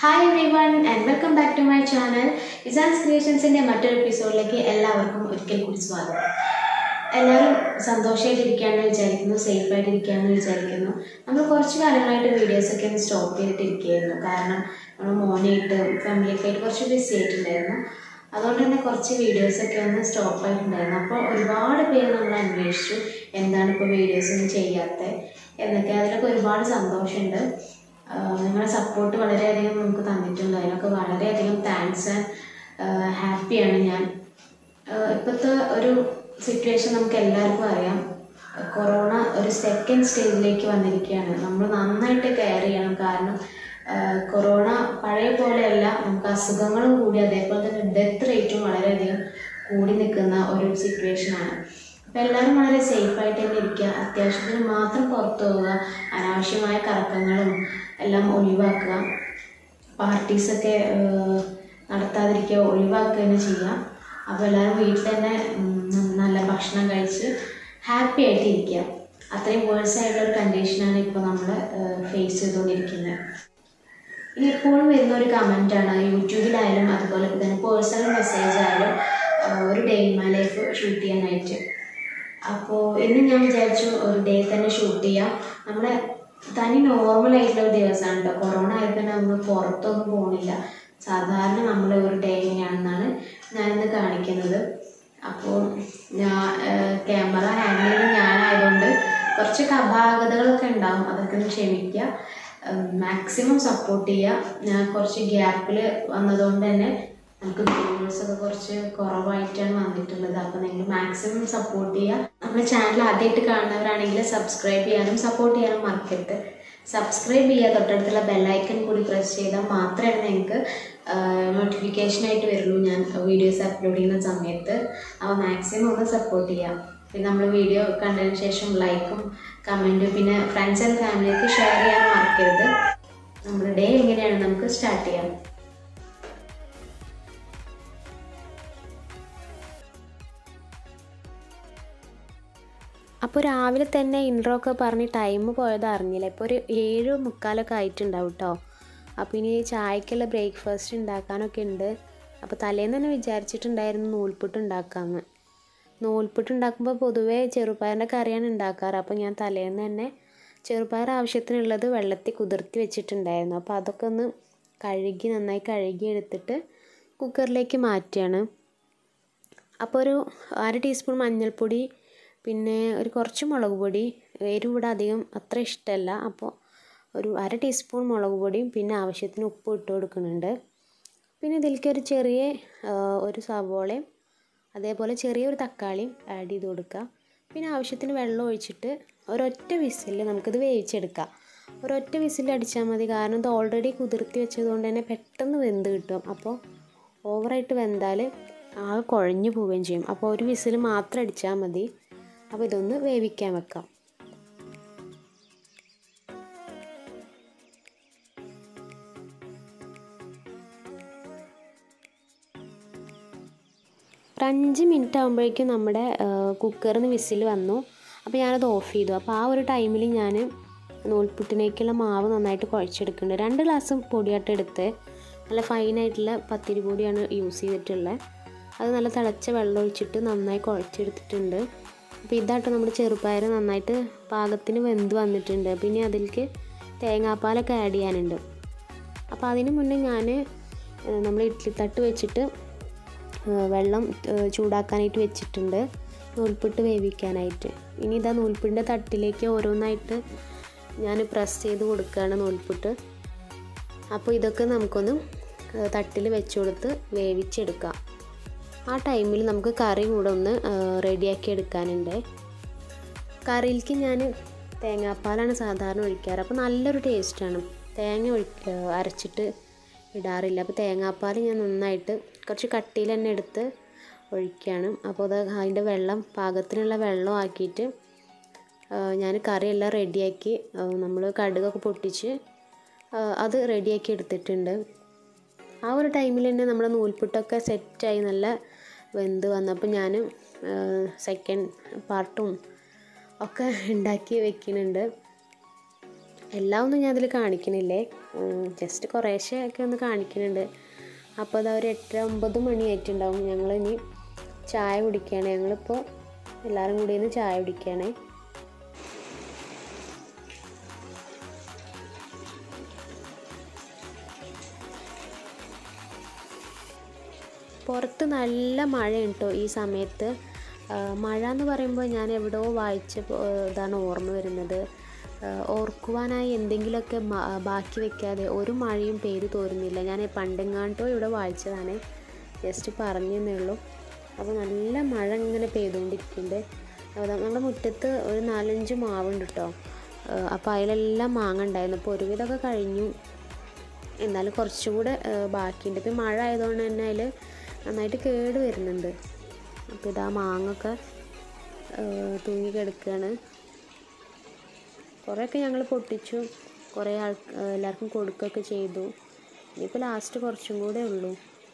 hi everyone and welcome back to my channel ഇസാൻസ് ക്രിയേഷൻസിൻ്റെ മറ്റൊരു എപ്പിസോഡിലേക്ക് എല്ലാവർക്കും ഒരിക്കൽ കൂടി സ്വാഗതം എല്ലാവരും സന്തോഷമായിട്ടിരിക്കുകയാണെന്ന് വിചാരിക്കുന്നു സേഫായിട്ടിരിക്കുകയാണെന്ന് വിചാരിക്കുന്നു നമ്മൾ കുറച്ച് കാലങ്ങളായിട്ട് വീഡിയോസൊക്കെ ഒന്ന് സ്റ്റോപ്പ് ചെയ്തിട്ടിരിക്കുകയായിരുന്നു കാരണം നമ്മൾ മോനായിട്ട് ഫാമിലിയൊക്കെ ആയിട്ട് കുറച്ച് ബിസി ആയിട്ടുണ്ടായിരുന്നു അതുകൊണ്ട് തന്നെ കുറച്ച് വീഡിയോസൊക്കെ ഒന്ന് സ്റ്റോപ്പ് ആയിട്ടുണ്ടായിരുന്നു അപ്പോൾ ഒരുപാട് പേര് നമ്മൾ അന്വേഷിച്ചു എന്താണ് ഇപ്പോൾ വീഡിയോസ് ഒന്നും ചെയ്യാത്തത് എന്നൊക്കെ അതിലൊക്കെ ഒരുപാട് സന്തോഷമുണ്ട് ആഹ് നിങ്ങളുടെ സപ്പോർട്ട് വളരെയധികം നമുക്ക് തന്നിട്ടുണ്ട് അതിനൊക്കെ വളരെയധികം താങ്ക്സ് ആൻഡ് ഹാപ്പിയാണ് ഞാൻ ആഹ് ഇപ്പോഴത്തെ ഒരു സിറ്റുവേഷൻ നമുക്ക് എല്ലാവർക്കും അറിയാം കൊറോണ ഒരു സെക്കൻഡ് സ്റ്റേജിലേക്ക് വന്നിരിക്കുകയാണ് നമ്മൾ നന്നായിട്ട് കെയർ ചെയ്യണം കാരണം ആഹ് കൊറോണ പഴയ പോലെയല്ല നമുക്ക് അസുഖങ്ങളും കൂടി അതേപോലെ തന്നെ ഡെത്ത് റേറ്റും വളരെയധികം കൂടി നിൽക്കുന്ന ഒരു സിറ്റുവേഷനാണ് അപ്പോൾ എല്ലാവരും വളരെ സേഫായിട്ട് തന്നെ ഇരിക്കുക അത്യാവശ്യത്തിന് മാത്രം പുറത്തു പോവുക അനാവശ്യമായ കറക്കങ്ങളും എല്ലാം ഒഴിവാക്കുക പാർട്ടീസൊക്കെ ഏഹ്, നടത്താതിരിക്കുക ഒഴിവാക്കുക തന്നെ ചെയ്യുക അപ്പോൾ എല്ലാവരും വീട്ടിൽ തന്നെ ഉം, നല്ല ഭക്ഷണം കഴിച്ച് ഹാപ്പി ആയിട്ട് ഇരിക്കുക അത്രയും വേഴ്സ് ആയിട്ടുള്ള ഒരു കണ്ടീഷനാണ് ഇപ്പോൾ നമ്മൾ ഫേസ് ചെയ്തുകൊണ്ടിരിക്കുന്നത് ഇനി എപ്പോഴും വരുന്ന ഒരു കമൻറ്റാണ് യൂട്യൂബിലായാലും അതുപോലെ തന്നെ പേഴ്സണൽ മെസ്സേജ് ആയാലും ആഹ് ഒരു day in my life shoot ചെയ്യാനായിട്ട് അപ്പോൾ ഇന്ന് ഞാൻ വിചാരിച്ചു ഒരു ഡേ തന്നെ ഷൂട്ട് ചെയ്യാം നമ്മുടെ തനി നോർമൽ ആയിട്ടുള്ള ഒരു ദിവസമാണ് കേട്ടോ കൊറോണ ആയപ്പോൾ നമ്മൾ പുറത്തൊന്നും പോകണില്ല സാധാരണ നമ്മൾ ഒരു ഡേ എങ്ങനെയാണെന്നാണ് ഞാനിന്ന് കാണിക്കുന്നത് അപ്പോൾ ഞാൻ ക്യാമറ ഹാൻഡിൽ ചെയ്യുന്നത് ഞാനായതുകൊണ്ട് കുറച്ചൊക്കെ അപാകതകളൊക്കെ ഉണ്ടാവും അതൊക്കെ ഒന്ന് ക്ഷമിക്കുക മാക്സിമം സപ്പോർട്ട് ചെയ്യുക ഞാൻ കുറച്ച് ഗ്യാപ്പിൽ വന്നതുകൊണ്ട് തന്നെ നമുക്ക് വ്യൂവേഴ്സ് ഒക്കെ കുറച്ച് കുറവായിട്ടാണ് വന്നിട്ടുള്ളത് അപ്പോൾ നിങ്ങൾ മാക്സിമം സപ്പോർട്ട് ചെയ്യുക നമ്മുടെ ചാനൽ ആദ്യമായിട്ട് കാണുന്നവരാണെങ്കിൽ സബ്സ്ക്രൈബ് ചെയ്യാനും സപ്പോർട്ട് ചെയ്യാനും മറക്കരുത് സബ്സ്ക്രൈബ് ചെയ്യുക തൊട്ടടുത്തുള്ള ബെല്ലൈക്കൺ കൂടി പ്രസ് ചെയ്താൽ മാത്രമേ നിങ്ങൾക്ക് നോട്ടിഫിക്കേഷനായിട്ട് വരുള്ളൂ ഞാൻ വീഡിയോസ് അപ്ലോഡ് ചെയ്യുന്ന സമയത്ത് അപ്പോൾ മാക്സിമം ഒന്ന് സപ്പോർട്ട് ചെയ്യാം പിന്നെ നമ്മൾ വീഡിയോ കണ്ടതിന് ശേഷം ലൈക്കും കമൻറ്റും പിന്നെ ഫ്രണ്ട്സ് ആൻഡ് ഫാമിലിക്ക് ഷെയർ ചെയ്യാൻ മറക്കരുത് നമ്മുടെ ഡേ എങ്ങനെയാണ് നമുക്ക് സ്റ്റാർട്ട് ചെയ്യാം അപ്പോൾ രാവിലെ തന്നെ ഇൻട്രോ ഒക്കെ പറഞ്ഞ് ടൈം പോയത് അറിഞ്ഞില്ല ഇപ്പോൾ ഒരു ഏഴ് മുക്കാലൊക്കെ ആയിട്ടുണ്ടാവും കേട്ടോ അപ്പോൾ ഇനി ചായക്കുള്ള ബ്രേക്ക്ഫാസ്റ്റ് ഉണ്ടാക്കാനൊക്കെ ഉണ്ട് അപ്പോൾ തലേന്ന് തന്നെ വിചാരിച്ചിട്ടുണ്ടായിരുന്നു നൂൽപുട്ട് ഉണ്ടാക്കാമെന്ന് നൂൽപുട്ട് ഉണ്ടാക്കുമ്പോൾ പൊതുവേ ചെറുപയറിൻ്റെ കറിയാണ് ഉണ്ടാക്കാറ് അപ്പോൾ ഞാൻ തലേന്ന് തന്നെ ചെറുപയർ ആവശ്യത്തിനുള്ളത് വെള്ളത്തിൽ കുതിർത്തി വെച്ചിട്ടുണ്ടായിരുന്നു അപ്പോൾ അതൊക്കെ ഒന്ന് കഴുകി നന്നായി കഴുകി എടുത്തിട്ട് കുക്കറിലേക്ക് മാറ്റുകയാണ് അപ്പോൾ ഒരു അര ടീസ്പൂൺ മഞ്ഞൾപ്പൊടി പിന്നെ ഒരു കുറച്ച് മുളക് പൊടി എരിവ് ഇവിടെ അധികം അത്ര ഇഷ്ടമല്ല അപ്പോൾ ഒരു അര ടീസ്പൂൺ മുളക് പൊടിയും പിന്നെ ആവശ്യത്തിന് ഉപ്പ് ഇട്ട് കൊടുക്കുന്നുണ്ട് പിന്നെ ഇതിലേക്ക് ഒരു ചെറിയ ആ, ഒരു സവോളയും അതേപോലെ ചെറിയൊരു തക്കാളിയും ആഡ് ചെയ്ത് കൊടുക്കുക പിന്നെ ആവശ്യത്തിന് വെള്ളം ഒഴിച്ചിട്ട് ഒരൊറ്റ വിസിൽ നമുക്കിത് വേവിച്ചെടുക്കാം ഒരൊറ്റ വിസിൽ അടിച്ചാൽ മതി കാരണം ഇത് ഓൾറെഡി കുതിർത്തി വെച്ചതുകൊണ്ട് തന്നെ പെട്ടെന്ന് വെന്ത് കിട്ടും അപ്പോൾ ഓവറായിട്ട് വെന്താൽ ആകെ കുഴഞ്ഞു പോവുകയും ചെയ്യും അപ്പോൾ ഒരു വിസിൽ മാത്രം അടിച്ചാൽ മതി അപ്പോൾ ഇതൊന്ന് വേവിക്കാൻ വെക്കാം ഒരു അഞ്ച് മിനിറ്റ് ആകുമ്പോഴേക്കും നമ്മുടെ കുക്കറിൽ നിന്ന് വിസിൽ വന്നു അപ്പോൾ ഞാനത് ഓഫ് ചെയ്തു അപ്പോൾ ആ ഒരു ടൈമിൽ ഞാൻ നൂൽപുട്ടിനേക്കുള്ള മാവ് നന്നായിട്ട് കുഴച്ചെടുക്കുന്നുണ്ട് രണ്ട് ഗ്ലാസ് പൊടിയായിട്ട് എടുത്ത് നല്ല ഫൈനായിട്ടുള്ള പത്തിരി പൊടിയാണ് യൂസ് ചെയ്തിട്ടുള്ളത് അത് നല്ല തിളച്ച വെള്ളം ഒഴിച്ചിട്ട് നന്നായി കുഴച്ചെടുത്തിട്ടുണ്ട് അപ്പോൾ ഇതായിട്ട് നമ്മുടെ ചെറുപയർ നന്നായിട്ട് പാകത്തിന് വെന്ത് വന്നിട്ടുണ്ട് പിന്നെ അതിലേക്ക് തേങ്ങാപ്പാലൊക്കെ ആഡ് ചെയ്യാനുണ്ട് അപ്പോൾ അതിന് മുന്നേ ഞാൻ നമ്മൾ ഇഡ്ഡലി തട്ട് വെച്ചിട്ട് ഏഹ് വെള്ളം ഏഹ് ചൂടാക്കാനായിട്ട് വെച്ചിട്ടുണ്ട് നൂൽപുട്ട് വേവിക്കാനായിട്ട് ഇനി ഇതാ നൂൽപുട്ടിൻ്റെ തട്ടിലേക്ക് ഓരോന്നായിട്ട് ഞാൻ പ്രസ് ചെയ്ത് കൊടുക്കുകയാണ് നൂൽപുട്ട് അപ്പോൾ ഇതൊക്കെ നമുക്കൊന്ന് ഏഹ് തട്ടിൽ വെച്ച് കൊടുത്ത് വേവിച്ചെടുക്കാം ആ ടൈമിൽ നമുക്ക് കറി കൂടെ ഒന്ന് ഏഹ് റെഡിയാക്കി എടുക്കാനുണ്ട് കറിയിലേക്ക് ഞാൻ തേങ്ങാപ്പാലാണ് സാധാരണ ഒഴിക്കാറ് അപ്പോൾ നല്ലൊരു ടേസ്റ്റാണ് തേങ്ങ ഒഴി ഏഹ് അരച്ചിട്ട് ഇടാറില്ല അപ്പോൾ തേങ്ങാപ്പാൽ ഞാൻ നന്നായിട്ട് കുറച്ച് കട്ടിയിൽ തന്നെ എടുത്ത് ഒഴിക്കുകയാണ് അപ്പോൾ അത് അതിൻ്റെ വെള്ളം പാകത്തിനുള്ള വെള്ളം ആക്കിയിട്ട് ഞാൻ കറിയെല്ലാം റെഡിയാക്കി നമ്മൾ കടുകൊക്കെ പൊട്ടിച്ച് ആ, അത് റെഡിയാക്കി എടുത്തിട്ടുണ്ട് ആ ഒരു ടൈമിൽ തന്നെ നമ്മുടെ നൂൽപുട്ടൊക്കെ സെറ്റായി നല്ല വെന്ത് വന്നപ്പോൾ ഞാൻ സെക്കൻഡ് പാർട്ടും ഒക്കെ ഉണ്ടാക്കി വെക്കുന്നുണ്ട് എല്ലാം ഒന്നും ഞാൻ അതിൽ കാണിക്കണില്ലേ ജസ്റ്റ് കുറേശ്ശെ ഒക്കെ ഒന്ന് കാണിക്കുന്നുണ്ട് അപ്പോൾ അത് ഒരു എട്ടര ഒമ്പത് മണി ആയിട്ടുണ്ടാവും ഞങ്ങൾ ഇനി ചായ കുടിക്കുകയാണ് ഞങ്ങളിപ്പോൾ എല്ലാവരും കൂടി ഇന്ന് ചായ കുടിക്കുകയാണ് പുറത്ത് നല്ല മഴയാണ് കേട്ടോ ഈ സമയത്ത് ആ, മഴ എന്ന് പറയുമ്പോൾ ഞാൻ എവിടെയോ വായിച്ച പോ- ഇതാണ് ഓർമ്മ വരുന്നത് ആ, ഓർക്കുവാനായി എന്തെങ്കിലുമൊക്കെ മ- ബാക്കി വെക്കാതെ ഒരു മഴയും പെയ്തു തോരുന്നില്ല ഞാൻ പണ്ടെങ്ങാണ്ടോ ഇവിടെ വായിച്ചതാണ് ജസ്റ്റ് പറഞ്ഞതേ ഉള്ളൂ അപ്പോൾ നല്ല മഴ ഇങ്ങനെ പെയ്തുകൊണ്ടിരിക്കുന്നുണ്ട് അപ്പോൾ നമ്മുടെ മുറ്റത്ത് ഒരു നാലഞ്ച് മാവുണ്ട് കേട്ടോ അപ്പോൾ അതിലെല്ലാം മാങ്ങ ഉണ്ടായിരുന്നു അപ്പോൾ ഒരുവിധമൊക്കെ കഴിഞ്ഞു എന്നാലും കുറച്ചും കൂടെ ആ, ബാക്കിയുണ്ട് ഇപ്പം മഴ ആയതുകൊണ്ട് തന്നെ അതിൽ നന്നായിട്ട് കേട് വരുന്നുണ്ട് അപ്പോൾ ഇതാ മാങ്ങൊക്കെ ആ, തൂങ്ങി കിടക്കുകയാണ് കുറേയൊക്കെ ഞങ്ങൾ പൊട്ടിച്ചു കുറേ ആൾ എല്ലാവർക്കും കൊടുക്കുകയൊക്കെ ചെയ്തു ഇനിയിപ്പോൾ ലാസ്റ്റ് കുറച്ചും കൂടെ ഉള്ളൂ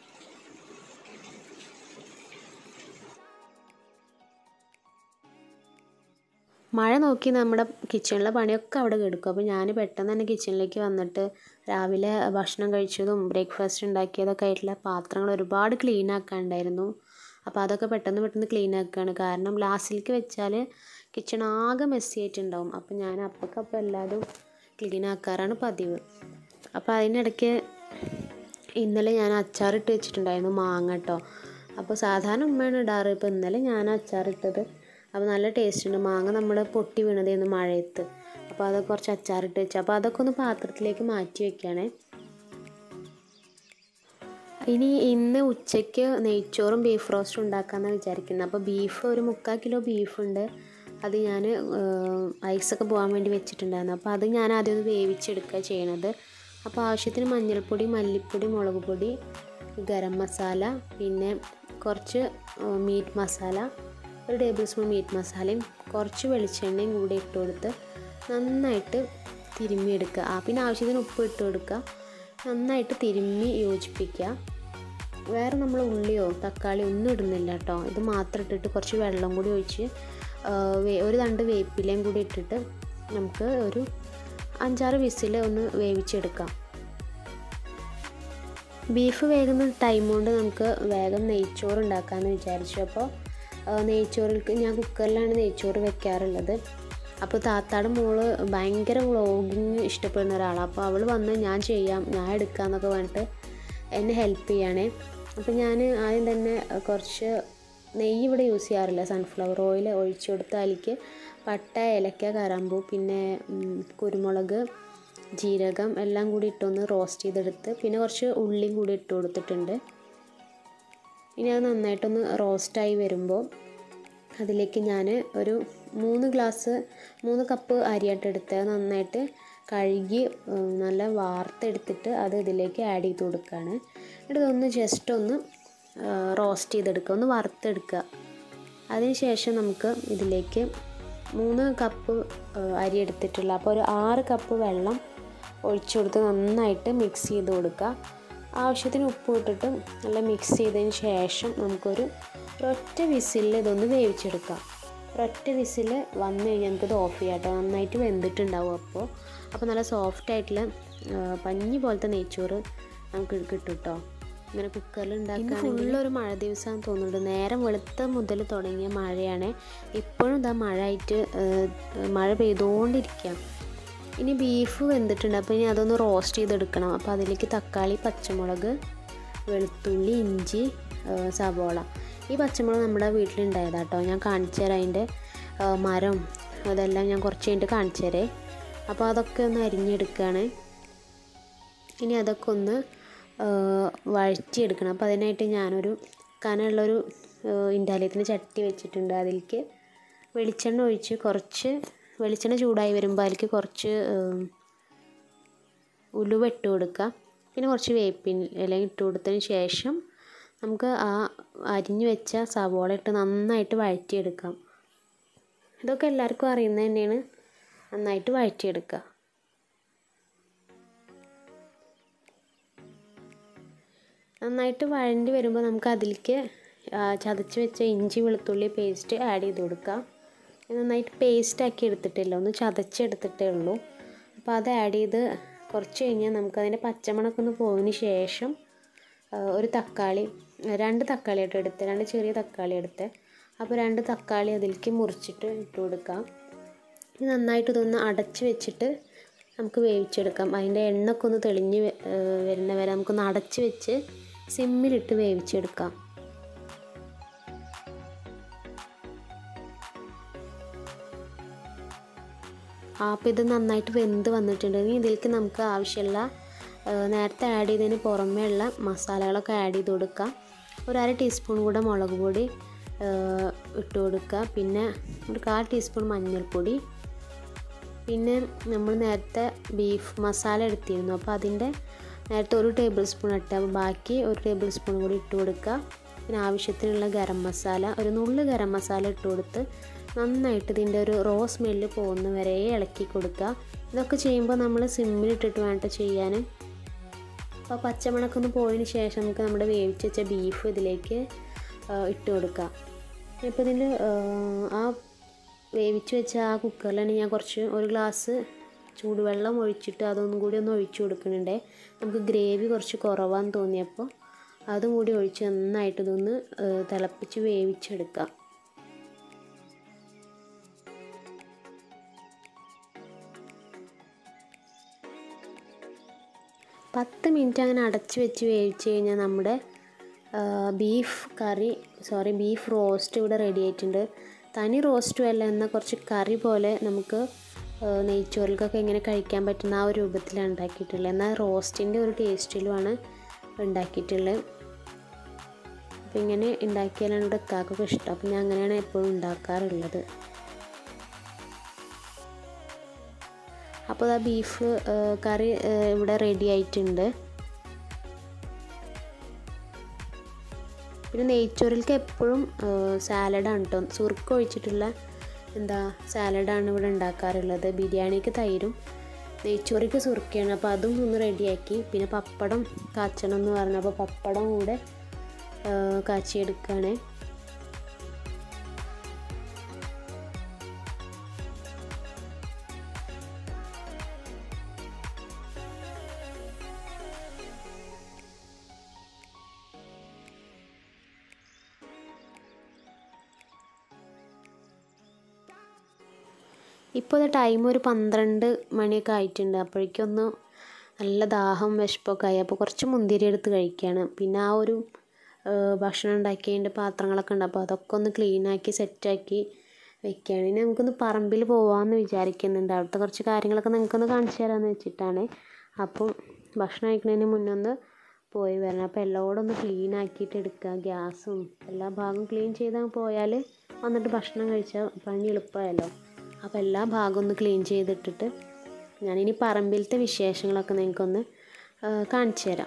മഴ നോക്കി നമ്മുടെ കിച്ചണിലെ പണിയൊക്കെ അവിടെ കിടക്കും അപ്പോൾ ഞാൻ പെട്ടെന്ന് തന്നെ കിച്ചണിലേക്ക് വന്നിട്ട് രാവിലെ ഭക്ഷണം കഴിച്ചതും ബ്രേക്ക്ഫാസ്റ്റ് ഉണ്ടാക്കിയതൊക്കെ ആയിട്ടുള്ള പാത്രങ്ങൾ ഒരുപാട് ക്ലീൻ ആക്കാനുണ്ടായിരുന്നു അപ്പോൾ അതൊക്കെ പെട്ടെന്ന് പെട്ടെന്ന് ക്ലീൻ ആക്കുകയാണ് കാരണം ലാസ്റ്റിലേക്ക് വെച്ചാൽ കിച്ചൺ ആകെ മെസ്സി ആയിട്ടുണ്ടാവും അപ്പോൾ ഞാൻ അപ്പക്കപ്പം എല്ലാതും ക്ലീൻ ആക്കാറാണ് പതിവ് അപ്പോൾ അതിനിടയ്ക്ക് ഇന്നലെ ഞാൻ അച്ചാറിട്ട് വെച്ചിട്ടുണ്ടായിരുന്നു മാങ്ങ കേട്ടോ അപ്പോൾ സാധാരണ ഉമ്മയാണ് ഇടാറ് ഇപ്പോൾ ഇന്നലെ ഞാൻ അച്ചാറിട്ടത് അപ്പോൾ നല്ല ടേസ്റ്റ് ഉണ്ട് മാങ്ങ നമ്മൾ പൊട്ടി വീണതായിരുന്നു മഴയത്ത് അപ്പോൾ അത് കുറച്ച് അച്ചാറിട്ട് വെച്ചു അപ്പോൾ അതൊക്കെ ഒന്ന് പാത്രത്തിലേക്ക് മാറ്റി വെക്കുകയാണേ ഇനി ഇന്ന് ഉച്ചയ്ക്ക് നെയ്ച്ചോറും ബീഫ് റോസ്റ്റും ഉണ്ടാക്കാമെന്നാണ് വിചാരിക്കുന്നത് അപ്പോൾ ബീഫ് ഒരു മുക്കാൽ കിലോ ബീഫുണ്ട് അത് ഞാൻ ഐസൊക്കെ പോകാൻ വേണ്ടി വെച്ചിട്ടുണ്ടായിരുന്നു അപ്പോൾ അത് ഞാൻ ആദ്യം ഒന്ന് വേവിച്ചെടുക്കുക ചെയ്യണത് അപ്പോൾ ആവശ്യത്തിന് മഞ്ഞൾപ്പൊടി മല്ലിപ്പൊടി മുളക് പൊടി ഗരം മസാല പിന്നെ കുറച്ച് മീറ്റ് മസാല ഒരു ടേബിൾ സ്പൂൺ മീറ്റ് മസാലയും കുറച്ച് വെളിച്ചെണ്ണയും കൂടി ഇട്ട് കൊടുത്ത് നന്നായിട്ട് തിരുമ്മിയെടുക്കുക ആ പിന്നെ ആവശ്യത്തിന് ഉപ്പ് ഇട്ട് കൊടുക്കുക നന്നായിട്ട് തിരുമ്മി യോജിപ്പിക്കുക വേറെ നമ്മൾ ഉള്ളിയോ തക്കാളിയോ ഒന്നും ഇടുന്നില്ല കേട്ടോ ഇത് മാത്രം ഇട്ടിട്ട് കുറച്ച് വെള്ളം കൂടി ഒഴിച്ച് ആ, വേ- ഒരു തണ്ട് വേപ്പിലയും കൂടി ഇട്ടിട്ട് നമുക്ക് ഒരു അഞ്ചാറ് വിസിൽ ഒന്ന് വേവിച്ചെടുക്കാം ബീഫ് വേകുന്ന ടൈം കൊണ്ട് നമുക്ക് വേഗം നെയ്ച്ചോറ് ഉണ്ടാക്കാമെന്ന് വിചാരിച്ചു അപ്പോൾ നെയ്ച്ചോറിൽക്ക് ഞാൻ കുക്കറിലാണ് നെയ്ച്ചോറ് വെക്കാറുള്ളത് അപ്പോൾ താത്താടെ മോള് ഭയങ്കര വ്ളോഗിങ് ഇഷ്ടപ്പെടുന്ന ഒരാളാണ് അപ്പോൾ അവൾ വന്ന് ഞാൻ ചെയ്യാം ഞാൻ എടുക്കാമെന്നൊക്കെ പറഞ്ഞിട്ട് എന്നെ ഹെൽപ്പ് ചെയ്യണേ അപ്പോൾ ഞാൻ ആദ്യം തന്നെ കുറച്ച് നെയ്യ് ഇവിടെ യൂസ് ചെയ്യാറില്ല സൺഫ്ലവർ ഓയിൽ ഒഴിച്ചു കൊടുത്ത് അതിലേക്ക് പട്ട ഏലക്ക കറാമ്പൂ പിന്നെ ഉം, കുരുമുളക് ജീരകം എല്ലാം കൂടി ഇട്ടൊന്ന് റോസ്റ്റ് ചെയ്തെടുത്ത് പിന്നെ കുറച്ച് ഉള്ളിയും കൂടി ഇട്ട് കൊടുത്തിട്ടുണ്ട് ഇനി അത് നന്നായിട്ടൊന്ന് റോസ്റ്റായി വരുമ്പോൾ അതിലേക്ക് ഞാൻ ഒരു മൂന്ന് ഗ്ലാസ് മൂന്ന് കപ്പ് അരിയായിട്ട് എടുത്ത് അത് നന്നായിട്ട് കഴുകി ഉം, നല്ല വാർത്തെടുത്തിട്ട് അത് ഇതിലേക്ക് ആഡ് ചെയ്ത് കൊടുക്കുകയാണ് എന്നിട്ട് ഇതൊന്ന് ജസ്റ്റ് ഒന്ന് റോസ്റ്റ് ചെയ്തെടുക്കുക ഒന്ന് വറുത്തെടുക്കുക അതിനുശേഷം നമുക്ക് ഇതിലേക്ക് മൂന്ന് കപ്പ് അരി എടുത്തിട്ടുള്ള അപ്പോൾ ഒരു ആറ് കപ്പ് വെള്ളം ഒഴിച്ചു കൊടുത്ത് നന്നായിട്ട് മിക്സ് ചെയ്ത് കൊടുക്കുക ആവശ്യത്തിന് ഉപ്പ് ഇട്ടിട്ട് നല്ല മിക്സ് ചെയ്തതിന് ശേഷം നമുക്കൊരു ഒരൊറ്റ വിസിലിൽ ഇതൊന്ന് വേവിച്ചെടുക്കാം ഒരൊറ്റ വിസിൽ വന്നു കഴിഞ്ഞാൽ നമുക്കിത് ഓഫ് ചെയ്യാം കേട്ടോ നന്നായിട്ട് വെന്തിട്ടുണ്ടാവും അപ്പോൾ അപ്പോൾ നല്ല സോഫ്റ്റ് ആയിട്ടുള്ള ആ, പഞ്ഞി പോലത്തെ നെയ്ച്ചോറ് നമുക്ക് കിട്ടും കേട്ടോ ഇങ്ങനെ കുക്കറിൽ ഉണ്ടാക്കുകയാണെങ്കിൽ ഫുള്ളൊരു മഴ ദിവസമാണെന്ന് തോന്നുന്നുണ്ട് നേരം വെളുത്ത മുതൽ തുടങ്ങിയ മഴയാണ് ഇപ്പോഴും ഇതാ മഴ ആയിട്ട് ആ, മഴ പെയ്തുകൊണ്ടിരിക്കുക ഇനി ബീഫ് വെന്തിട്ടുണ്ട് അപ്പോൾ ഇനി അതൊന്ന് റോസ്റ്റ് ചെയ്തെടുക്കണം അപ്പോൾ അതിലേക്ക് തക്കാളി പച്ചമുളക് വെളുത്തുള്ളി ഇഞ്ചി ആ, സവോള ഈ പച്ചമുളക് നമ്മുടെ വീട്ടിലുണ്ടായതാണ് കേട്ടോ ഞാൻ കാണിച്ചു തരാം അതിൻ്റെ ആ, മരം അതെല്ലാം ഞാൻ കുറച്ച് കഴിഞ്ഞിട്ട് കാണിച്ചു തരേ അപ്പോൾ അതൊക്കെ ഒന്ന് അരിഞ്ഞെടുക്കുകയാണ് ഇനി അതൊക്കെ ഒന്ന് ആ, വഴറ്റിയെടുക്കണം അപ്പോൾ അതിനായിട്ട് ഞാനൊരു കനമുള്ളൊരു ഇൻഡാലിയത്തിന് ചട്ടി വെച്ചിട്ടുണ്ട് അതിലേക്ക് വെളിച്ചെണ്ണ ഒഴിച്ച് കുറച്ച് വെളിച്ചെണ്ണ ചൂടായി വരുമ്പോൾ അതിലേക്ക് കുറച്ച് ഉം, ഉലുവ ഇട്ട് കൊടുക്കുക പിന്നെ കുറച്ച് വേപ്പിൻ ഇല ഇട്ട് കൊടുത്തതിന് ശേഷം നമുക്ക് ആ അരിഞ്ഞു വെച്ച സവോള ഇട്ട് നന്നായിട്ട് വഴറ്റിയെടുക്കാം ഇതൊക്കെ എല്ലാവർക്കും അറിയുന്നത് തന്നെയാണ് നന്നായിട്ട് വഴറ്റിയെടുക്കുക നന്നായിട്ട് വഴണ്ടി വരുമ്പോൾ നമുക്ക് അതിലേക്ക് ആ, ചതച്ച് വെച്ച ഇഞ്ചി വെളുത്തുള്ളി പേസ്റ്റ് ആഡ് ചെയ്ത് കൊടുക്കാം ഇത് നന്നായിട്ട് പേസ്റ്റ് ആക്കി എടുത്തിട്ടില്ല ഒന്ന് ചതച്ചെടുത്തിട്ടേ ഉള്ളൂ അപ്പോൾ അത് ആഡ് ചെയ്ത് കുറച്ച് കഴിഞ്ഞാൽ നമുക്കതിൻ്റെ പച്ചമണമൊക്കെ ഒന്ന് പോയതിന് ശേഷം ആ, ഒരു തക്കാളി രണ്ട് തക്കാളി ആയിട്ട് എടുത്ത് രണ്ട് ചെറിയ തക്കാളി എടുത്ത് അപ്പോൾ രണ്ട് തക്കാളി അതിലേക്ക് മുറിച്ചിട്ട് ഇട്ട് കൊടുക്കാം ഇത് നന്നായിട്ട് ഇതൊന്ന് അടച്ച് വെച്ചിട്ട് നമുക്ക് വേവിച്ചെടുക്കാം അതിൻ്റെ എണ്ണൊക്കെ ഒന്ന് തെളിഞ്ഞ് വ- ഏഹ് വരുന്ന വരെ നമുക്കൊന്ന് അടച്ച് വെച്ച് സിമ്മിലിട്ട് വേവിച്ചെടുക്കാം അപ്പോൾ ഇത് നന്നായിട്ട് വെന്ത് വന്നിട്ടുണ്ടെങ്കിൽ ഇതിലേക്ക് നമുക്ക് ആവശ്യമുള്ള ഏഹ് നേരത്തെ ആഡ് ചെയ്തതിന് പുറമേ ഉള്ള മസാലകളൊക്കെ ആഡ് ചെയ്ത് കൊടുക്കാം ഒരു അര ടീസ്പൂൺ കൂടെ മുളക് പൊടി ഏഹ് ഇട്ട് കൊടുക്കുക പിന്നെ ഒരു കാൽ ടീസ്പൂൺ മഞ്ഞൾപ്പൊടി പിന്നെ നമ്മൾ നേരത്തെ ബീഫ് മസാല എടുത്തിരുന്നു അപ്പോൾ അതിൻ്റെ നേരത്തെ ഒരു ടേബിൾ സ്പൂൺ ഇട്ട് അപ്പോൾ ബാക്കി ഒരു ടേബിൾ സ്പൂൺ കൂടി ഇട്ട് കൊടുക്കുക പിന്നെ ആവശ്യത്തിനുള്ള ഗരം മസാല ഒരു നുള്ള് ഗരം മസാല ഇട്ട് കൊടുത്ത് നന്നായിട്ട് ഇതിൻ്റെ ഒരു റോ സ്മെല്ല് പോകുന്ന വരെ ഇളക്കി കൊടുക്കുക ഇതൊക്കെ ചെയ്യുമ്പോൾ നമ്മൾ സിമ്മിലിട്ടിട്ട് വേണ്ട ചെയ്യാൻ അപ്പോൾ പച്ചമണക്ക ഒന്ന് പോയതിന് ശേഷം നമുക്ക് നമ്മുടെ വേവിച്ച് വെച്ച ബീഫ് ഇതിലേക്ക് ആ, ഇട്ട് കൊടുക്കാം ഇപ്പോൾ ഇതിൽ ആ വേവിച്ച് വെച്ച ആ കുക്കറിലാണ് ഞാൻ കുറച്ച് ഒരു ഗ്ലാസ് ചൂടുവെള്ളം ഒഴിച്ചിട്ട് അതൊന്നും കൂടി ഒന്ന് ഒഴിച്ചു കൊടുക്കുന്നുണ്ട് നമുക്ക് ഗ്രേവി കുറച്ച് കുറവാന്ന് തോന്നിയപ്പോൾ അതും കൂടി ഒഴിച്ച് നന്നായിട്ട് ഇതൊന്ന് ആ, തിളപ്പിച്ച് വേവിച്ചെടുക്കാം പത്ത് മിനിറ്റ് അങ്ങനെ അടച്ച് വെച്ച് വേവിച്ച് കഴിഞ്ഞാൽ നമ്മുടെ beef curry sorry beef roast ഇവിടെ റെഡി ആയിട്ടുണ്ട് തനി റോസ്റ്റും അല്ല എന്നാൽ കുറച്ച് കറി പോലെ നമുക്ക് ആ, നെയ്ച്ചോറിൽക്കൊക്കെ ഇങ്ങനെ കഴിക്കാൻ പറ്റുന്ന ആ ഒരു രൂപത്തിലാണ് ഉണ്ടാക്കിയിട്ടുള്ളത് എന്നാൽ റോസ്റ്റിൻ്റെ ഒരു ടേസ്റ്റിലുമാണ് ഉണ്ടാക്കിയിട്ടുള്ളത് അപ്പോൾ ഇങ്ങനെ ഉണ്ടാക്കിയാലാണ് ഇവിടെ ഇക്കാക്കൊക്കെ ഇഷ്ടം അപ്പോൾ ഞാൻ അങ്ങനെയാണ് എപ്പോഴും ഉണ്ടാക്കാറുള്ളത് അപ്പോൾ ആ ബീഫ് ആ, കറി ആ, ഇവിടെ റെഡി ആയിട്ടുണ്ട് പിന്നെ നെയ്ച്ചോറിലേക്ക് എപ്പോഴും സാലഡാണ് കേട്ടോ സുറുക്ക ഒഴിച്ചിട്ടുള്ള എന്താ സാലഡാണ് ഇവിടെ ഉണ്ടാക്കാറുള്ളത് ബിരിയാണിക്ക് തൈരും നെയ്ച്ചോറിക്ക് സുറുക്കയാണ് അപ്പോൾ അതും ഒന്ന് റെഡിയാക്കി പിന്നെ പപ്പടം കാച്ചണം എന്ന് പറഞ്ഞപ്പോൾ പപ്പടം കൂടെ ആ, കാച്ചിയെടുക്കുകയാണ് ഇപ്പോൾ ഇത് ടൈം ഒരു പന്ത്രണ്ട് മണിയൊക്കെ ആയിട്ടുണ്ട് അപ്പോഴേക്കൊന്ന് നല്ല ദാഹം വിശപ്പൊക്കെ ആയി അപ്പോൾ കുറച്ച് മുന്തിരി എടുത്ത് കഴിക്കുകയാണ് പിന്നെ ആ ഒരു ആ, ഭക്ഷണം ഉണ്ടാക്കിയതിൻ്റെ പാത്രങ്ങളൊക്കെ ഉണ്ട് അപ്പോൾ അതൊക്കെ ഒന്ന് ക്ലീനാക്കി സെറ്റാക്കി വെക്കുകയാണ് ഇനി നമുക്കൊന്ന് പറമ്പിൽ പോകാമെന്ന് വിചാരിക്കുന്നുണ്ട് അവിടുത്തെ കുറച്ച് കാര്യങ്ങളൊക്കെ നിങ്ങൾക്കൊന്ന് കാണിച്ചു തരാമെന്ന് വെച്ചിട്ടാണ് അപ്പം ഭക്ഷണം കഴിക്കുന്നതിന് മുന്നേ ഒന്ന് പോയി വരണം അപ്പോൾ എല്ലോടും ഒന്ന് ക്ലീൻ ആക്കിയിട്ട് എടുക്കുക ഗ്യാസും എല്ലാ ഭാഗവും ക്ലീൻ ചെയ്താൽ പോയാൽ വന്നിട്ട് ഭക്ഷണം കഴിച്ചാൽ പണി എളുപ്പമായല്ലോ അപ്പോൾ എല്ലാ ഭാഗവും ഒന്ന് ക്ലീൻ ചെയ്തിട്ടിട്ട് ഞാനിനി പറമ്പിലത്തെ വിശേഷങ്ങളൊക്കെ നിങ്ങൾക്കൊന്ന് ആ, കാണിച്ചു തരാം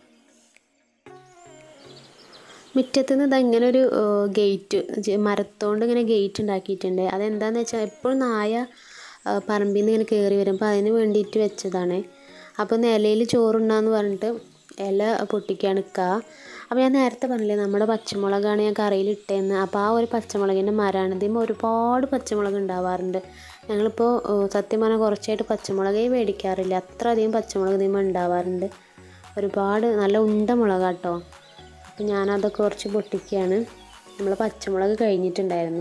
മുറ്റത്ത് നിന്ന് ഇതാ ഇങ്ങനെ ഒരു ഗേറ്റ് മരത്തോണ്ട് ഇങ്ങനെ ഗേറ്റ് ഉണ്ടാക്കിയിട്ടുണ്ട് അതെന്താണെന്ന് വെച്ചാൽ എപ്പോഴും നായ ആ, പറമ്പിൽ നിന്ന് ഇങ്ങനെ കയറി വരും അപ്പോൾ അതിന് വേണ്ടിയിട്ട് വെച്ചതാണ് അപ്പോൾ നിലയിൽ ചോറുണ്ടാന്ന് പറഞ്ഞിട്ട് ഇല പൊട്ടിക്കാണ് നിൽക്കുക അപ്പോൾ ഞാൻ നേരത്തെ പറഞ്ഞില്ലേ നമ്മുടെ പച്ചമുളകാണ് ഞാൻ കറിയിൽ ഇട്ടതെന്ന് അപ്പോൾ ആ ഒരു പച്ചമുളകിൻ്റെ മരമാണ് ഇതിമ്പോൾ ഒരുപാട് പച്ചമുളക് ഉണ്ടാവാറുണ്ട് ഞങ്ങളിപ്പോൾ ഏഹ്, സത്യം പറഞ്ഞാൽ കുറച്ചായിട്ട് പച്ചമുളകേ മേടിക്കാറില്ല അത്ര അധികം പച്ചമുളക് ഇതിമ്പോൾ ഉണ്ടാവാറുണ്ട് ഒരുപാട് നല്ല ഉണ്ട മുളകാട്ടോ അപ്പോൾ ഞാനതൊക്കെ കുറച്ച് പൊട്ടിക്കുകയാണ് നമ്മൾ പച്ചമുളക് കഴിഞ്ഞിട്ടുണ്ടായിരുന്നു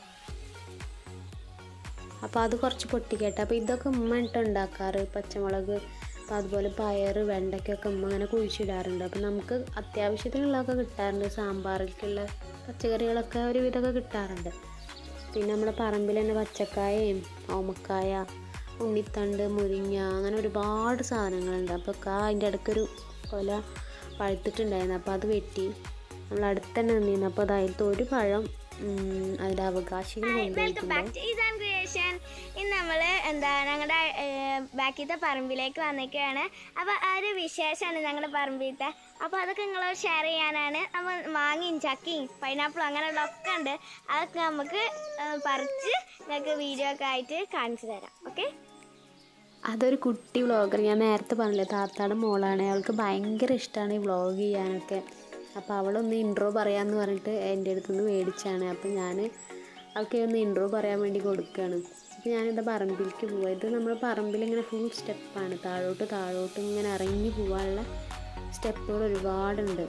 അപ്പോൾ അത് കുറച്ച് പൊട്ടിക്കട്ടെ അപ്പോൾ ഇതൊക്കെ ഉമ്മ ഇട്ട് ഉണ്ടാക്കാറ് പച്ചമുളക് അപ്പോൾ അതുപോലെ പയർ വെണ്ടയ്ക്കൊക്കെ ഉമ്മ അങ്ങനെ കുഴിച്ചിടാറുണ്ട് അപ്പോൾ നമുക്ക് അത്യാവശ്യത്തിനുള്ളതൊക്കെ കിട്ടാറുണ്ട് സാമ്പാറിലേക്കുള്ള പച്ചക്കറികളൊക്കെ ഒരു വിധമൊക്കെ കിട്ടാറുണ്ട് പിന്നെ നമ്മുടെ പറമ്പിൽ തന്നെ പച്ചക്കായയും ഓമക്കായ ഉണ്ണിത്തണ്ട് മുരിങ്ങ അങ്ങനെ ഒരുപാട് സാധനങ്ങളുണ്ട് അപ്പോൾ കാ അതിൻ്റെ ഇടയ്ക്കൊരു കൊല പഴുത്തിട്ടുണ്ടായിരുന്നു അപ്പോൾ അത് വെട്ടി നമ്മൾ അടുത്ത് തന്നെ നിന്നിരുന്നു അപ്പോൾ അത് അതിലത്തെ ഒരു പഴം ഉം, അതിൻ്റെ അവകാശികൾ വെൽക്കം കൊണ്ടുപോയിട്ടുണ്ട് ബാക്ക് ടു ഇസാൻ ക്രിയേഷൻ ഇന്ന് നമ്മൾ എന്താ ഞങ്ങളുടെ ബാക്കിത്തെ പറമ്പിലേക്ക് വന്നിരിക്കുകയാണ് അപ്പോൾ ആ ഒരു വിശേഷമാണ് ഞങ്ങളുടെ പറമ്പിലത്തെ അപ്പോൾ അതൊക്കെ നിങ്ങളോട് ഷെയർ ചെയ്യാനാണ് അപ്പോൾ മാങ്ങയും ചക്കയും പൈനാപ്പിളും അങ്ങനെയുള്ള ഒക്കെ ഉണ്ട് അതൊക്കെ നമുക്ക് ഏ, പറിച്ച് നിങ്ങൾക്ക് വീഡിയോ ഒക്കെ ആയിട്ട് കാണിച്ചു തരാം ഓക്കെ അതൊരു കുട്ടി വ്ളോഗർ ഞാൻ നേരത്തെ പറഞ്ഞില്ലേ താത്താടെ മോളാണ് അവൾക്ക് ഭയങ്കര ഇഷ്ടമാണ് ഈ വ്ളോഗ് ചെയ്യാനൊക്കെ അപ്പോൾ അവളൊന്ന് ഇൻട്രോ പറയാമെന്ന് പറഞ്ഞിട്ട് എൻ്റെ അടുത്തുനിന്ന് മേടിച്ചാണ് അപ്പോൾ ഞാൻ അവൾക്ക് ഒന്ന് ഇൻട്രോ പറയാൻ വേണ്ടി കൊടുക്കുകയാണ് അപ്പോൾ ഞാനിത് പറമ്പിലേക്ക് പോവാം ഇത് നമ്മൾ പറമ്പിൽ ഇങ്ങനെ ഫുൾ സ്റ്റെപ്പാണ് താഴോട്ട് താഴോട്ട് ഇങ്ങനെ ഇറങ്ങി പോകാനുള്ള സ്റ്റെപ്പുകൾ ഒരുപാടുണ്ട്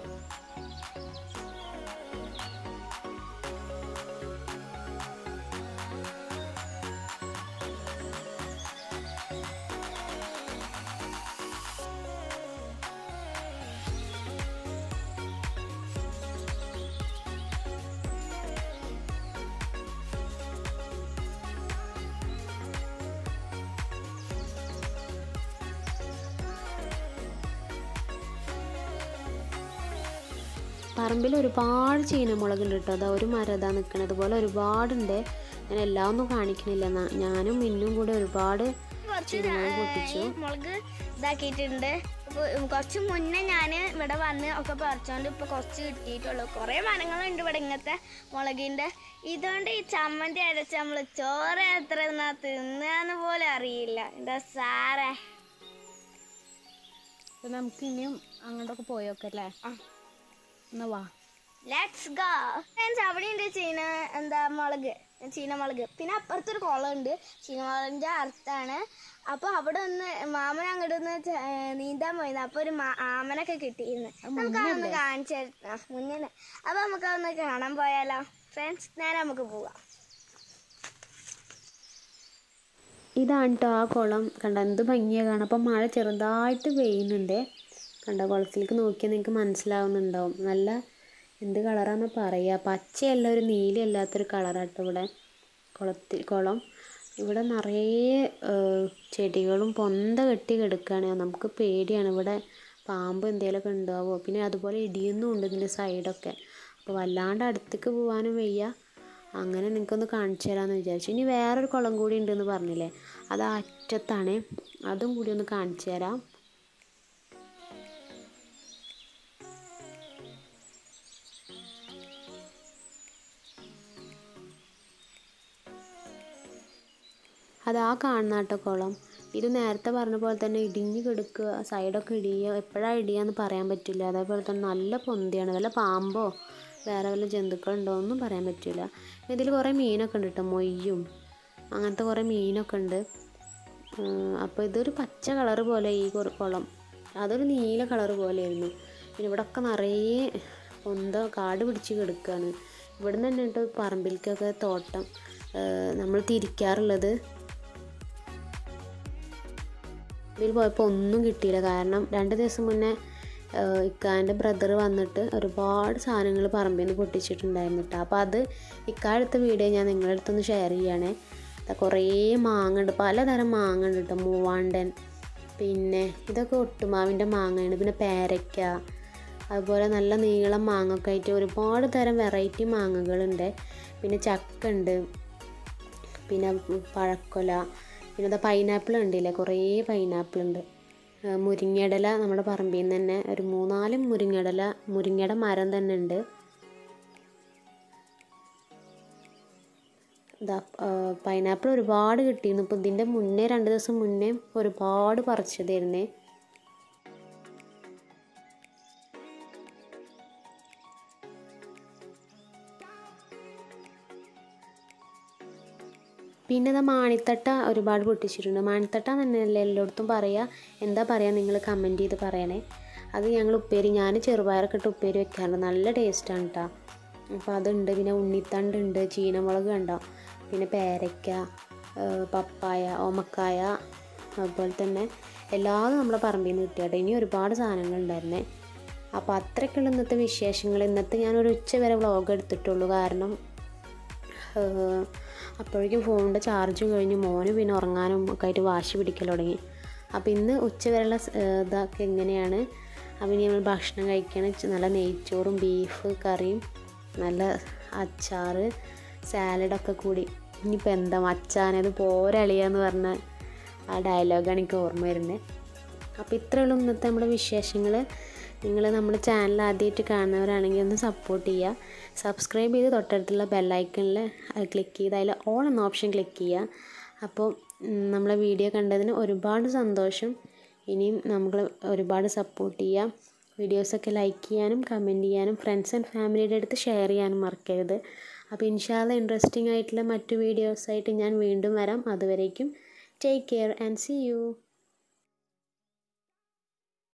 പറമ്പിൽ ഒരുപാട് ചീനമുളകുണ്ട് കേട്ടോ അതാ ഒരു മരം അതാ നിൽക്കുന്നത് അതുപോലെ ഒരുപാടുണ്ട് ഞാൻ എല്ലാം ഒന്നും കാണിക്കണില്ല ന- ഞാനും മിന്നും കൂടെ ഒരുപാട് കുറച്ച് ചീനമുളക് പൊട്ടിച്ചു മുളക് ഇതാക്കിയിട്ടുണ്ട് ഇപ്പൊ കുറച്ച് മുന്നേ ഞാൻ ഇവിടെ വന്ന് ഒക്കെ പറിച്ചോണ്ട് ഇപ്പൊ കുറച്ച് കിട്ടിയിട്ടുള്ളൂ കുറേ മരങ്ങളുണ്ട് ഇവിടെ ഇങ്ങനത്തെ മുളകിന്റെ ഇതുകൊണ്ട് ഈ ചമ്മന്തി അരച്ച് നമ്മൾ ചോറ് എത്ര തിന്നാ തിന്നാന്ന് പോലും അറിയില്ല എന്താ സാറേ അപ്പോൾ നമുക്ക് ഇനിയും അങ്ങോട്ടൊക്കെ പോയൊക്കെ അല്ലേ എന്നാ വാ ലെറ്റ്സ് ഗോ ഫ്രണ്ട്സ് അവിടെ ഉണ്ട് ചീന എന്താ മുളക് ചീനമുളക് പിന്നെ അപ്പുറത്തൊരു കുളമുണ്ട് ചീനമുളകിന്റെ അടുത്താണ് അപ്പൊ അവിടെ ഒന്ന് മാമൻ അങ്ങോട്ട് ഒന്ന് ച- ഏ, നീന്താൻ പോയിരുന്നു അപ്പൊ ഒരു മാ- ആമനൊക്കെ കിട്ടിയിരുന്നു നമുക്ക് അതൊന്ന് കാണിച്ചു തരാം മുന്നേ അപ്പൊ നമുക്ക് അതൊന്ന് കാണാൻ പോയാലോ ഫ്രണ്ട്സ് നേരെ നമുക്ക് പോവാം ഇതാണ് കേട്ടോ ആ കുളം കണ്ട എന്ത് ഭംഗിയാണ് കാണാം അപ്പം മഴ ചെറുതായിട്ട് പെയ്യുന്നുണ്ട് കണ്ട കുളത്തിലേക്ക് നോക്കിയാൽ നിങ്ങൾക്ക് മനസ്സിലാവുന്നുണ്ടാവും നല്ല എന്ത് കളറാന്ന് പറയുക പച്ചയല്ല ഒരു നീലയല്ലാത്തൊരു കളറാട്ടോ ഇവിടെ കുളത്തിൽ കുളം ഇവിടെ നിറയെ ഏഹ്, ചെടികളും പൊന്ത കെട്ടി കിടക്കുകയാണ് നമുക്ക് പേടിയാണ് ഇവിടെ പാമ്പ് എന്തെങ്കിലുമൊക്കെ ഉണ്ടാവുമോ പിന്നെ അതുപോലെ ഇടിയൊന്നും ഉണ്ട് ഇതിൻ്റെ സൈഡൊക്കെ അപ്പോൾ വല്ലാണ്ട് അടുത്തേക്ക് പോകാനും വയ്യ അങ്ങനെ നിങ്ങൾക്കൊന്ന് കാണിച്ചു തരാമെന്ന് വിചാരിച്ചു ഇനി വേറൊരു കുളം കൂടി ഉണ്ടെന്ന് പറഞ്ഞില്ലേ അത് ആ അറ്റത്താണ് അതും കൂടി ഒന്ന് കാണിച്ചു തരാം അത് ആ കാണുന്ന കേട്ടോ കുളം ഇത് നേരത്തെ പറഞ്ഞ പോലെ തന്നെ ഇടിഞ്ഞ് കിടക്കുക സൈഡൊക്കെ ഇടിയുക എപ്പോഴാണ് ഇടിയാന്ന് പറയാൻ പറ്റില്ല അതേപോലെ തന്നെ നല്ല പൊന്തിയാണ് വല്ല പാമ്പോ വേറെ വല്ല ജന്തുക്കളുണ്ടോ ഒന്നും പറയാൻ പറ്റില്ല ഇതിൽ കുറേ മീനൊക്കെ ഉണ്ട് കേട്ടോ മൊയ്യും അങ്ങനത്തെ കുറേ മീനൊക്കെ ഉണ്ട് അപ്പോൾ ഇതൊരു പച്ച കളറ് പോലെ ഈ കുറ- കുളം അതൊരു നീല കളറ് പോലെയായിരുന്നു പിന്നെ ഇവിടെ ഒക്കെ നിറയെ പൊന്ത കാട് പിടിച്ച് കിടക്കുകയാണ് ഇവിടെ നിന്ന് തന്നെ കേട്ടോ പറമ്പിലേക്കൊക്കെ തോട്ടം നമ്മൾ തിരിക്കാറുള്ളത് ഇതിൽ പോയപ്പോൾ ഒന്നും കിട്ടിയില്ല കാരണം രണ്ട് ദിവസം മുന്നേ ഏഹ് ഇക്കാൻ്റെ ബ്രദർ വന്നിട്ട് ഒരുപാട് സാധനങ്ങൾ പറമ്പിൽ നിന്ന് പൊട്ടിച്ചിട്ടുണ്ടായിരുന്നു കേട്ടോ അപ്പോൾ അത് ഇക്കാലത്തെ വീഡിയോ ഞാൻ നിങ്ങളുടെ അടുത്തൊന്ന് ഷെയർ ചെയ്യണേ ദാ കുറേ മാങ്ങ ഉണ്ട് പലതരം മാങ്ങ ഉണ്ട് കേട്ടോ മൂവാണ്ടൻ പിന്നെ ഇതൊക്കെ ഒട്ടുമാവിൻ്റെ മാങ്ങയാണ് പിന്നെ പേരയ്ക്ക അതുപോലെ നല്ല നീളം മാങ്ങൊക്കെ ആയിട്ട് ഒരുപാട് തരം വെറൈറ്റി മാങ്ങകളുണ്ട് പിന്നെ ചക്ക ഉണ്ട് പിന്നെ പഴക്കൊല പിന്നെ ഇതാ പൈനാപ്പിൾ ഉണ്ടില്ലേ കുറേ പൈനാപ്പിൾ ഉണ്ട് ആ, മുരിങ്ങയിടല നമ്മുടെ പറമ്പിൽ നിന്ന് തന്നെ ഒരു മൂന്നാല് മുരിങ്ങയിടല മുരിങ്ങയുടെ മരം തന്നെ ഉണ്ട് ഇതാ പൈനാപ്പിൾ ഒരുപാട് കിട്ടിയിരുന്നു ഇപ്പോൾ ഇതിൻ്റെ മുന്നേ രണ്ട് ദിവസം മുന്നേ ഒരുപാട് പറിച്ചതായിരുന്നേ പിന്നെ ഇതാ മാണിത്തട്ട ഒരുപാട് പൊട്ടിച്ചിട്ടുണ്ട് മാണിത്തട്ട തന്നെയല്ലേ എല്ലായിടത്തും പറയുക എന്താ പറയുക നിങ്ങൾ കമൻറ്റ് ചെയ്ത് പറയണേ അത് ഞങ്ങൾ ഉപ്പേരി ഞാൻ ചെറുപയറൊക്കെ ഇട്ട് ഉപ്പേരി വെക്കാറുണ്ട് നല്ല ടേസ്റ്റാണ് കേട്ടോ അപ്പോൾ അതുണ്ട് പിന്നെ ഉണ്ണിത്തണ്ടുണ്ട് ചീനമുളക് കണ്ടോ പിന്നെ പേരയ്ക്ക ഏഹ് പപ്പായ ഓമക്കായ അതുപോലെ തന്നെ എല്ലാതും നമ്മളെ പറമ്പിൽ നിന്ന് കിട്ടിയാട്ടെ ഇനി ഒരുപാട് സാധനങ്ങളുണ്ടായിരുന്നേ അപ്പോൾ അത്രയ്ക്കുള്ള ഇന്നത്തെ വിശേഷങ്ങൾ ഇന്നത്തെ ഞാനൊരു ഉച്ച വരെ വ്ളോഗ് എടുത്തിട്ടുള്ളൂ കാരണം ഏഹ് അപ്പോഴേക്കും ഫോണിൻ്റെ ചാർജ് കഴിഞ്ഞ് മോന് പിന്നെ ഉറങ്ങാനും ഒക്കെ ആയിട്ട് വാശി പിടിക്കൽ തുടങ്ങി അപ്പോൾ ഇന്ന് ഉച്ച വരെയുള്ള സ്- ഏഹ് ഇതൊക്കെ എങ്ങനെയാണ് അപ്പം ഇനി നമ്മൾ ഭക്ഷണം കഴിക്കണം ച- നല്ല നെയ്ച്ചോറും ബീഫ് കറിയും നല്ല അച്ചാറ് സാലഡൊക്കെ കൂടി ഇനിയിപ്പോൾ എന്താ മച്ചാനത് പോരളിയാന്ന് പറഞ്ഞ ആ ഡയലോഗാണ് എനിക്ക് ഓർമ്മ വരുന്നത് അപ്പോൾ ഇത്രയുള്ളൂ ഇന്നത്തെ നമ്മുടെ വിശേഷങ്ങൾ നിങ്ങൾ നമ്മുടെ ചാനൽ ആദ്യമായിട്ട് കാണുന്നവരാണെങ്കിൽ ഒന്ന് സപ്പോർട്ട് ചെയ്യുക സബ്സ്ക്രൈബ് ചെയ്ത് തൊട്ടടുത്തുള്ള ബെല്ലൈക്കണിൽ ക്ലിക്ക് ചെയ്ത് അതിൽ ഓൾ എന്ന ഓപ്ഷൻ ക്ലിക്ക് ചെയ്യുക അപ്പോൾ ഉം, നമ്മളെ വീഡിയോ കണ്ടതിന് ഒരുപാട് സന്തോഷം ഇനിയും നമ്മൾ ഒരുപാട് സപ്പോർട്ട് ചെയ്യുക വീഡിയോസൊക്കെ ലൈക്ക് ചെയ്യാനും കമൻറ്റ് ചെയ്യാനും ഫ്രണ്ട്സ് ആൻഡ് ഫാമിലിയുടെ അടുത്ത് ഷെയർ ചെയ്യാനും മറക്കരുത് അപ്പോൾ ഇൻഷാല്ല ഇൻട്രസ്റ്റിംഗ് ആയിട്ടുള്ള മറ്റു വീഡിയോസായിട്ട് ഞാൻ വീണ്ടും വരാം അതുവരേക്കും take care and see U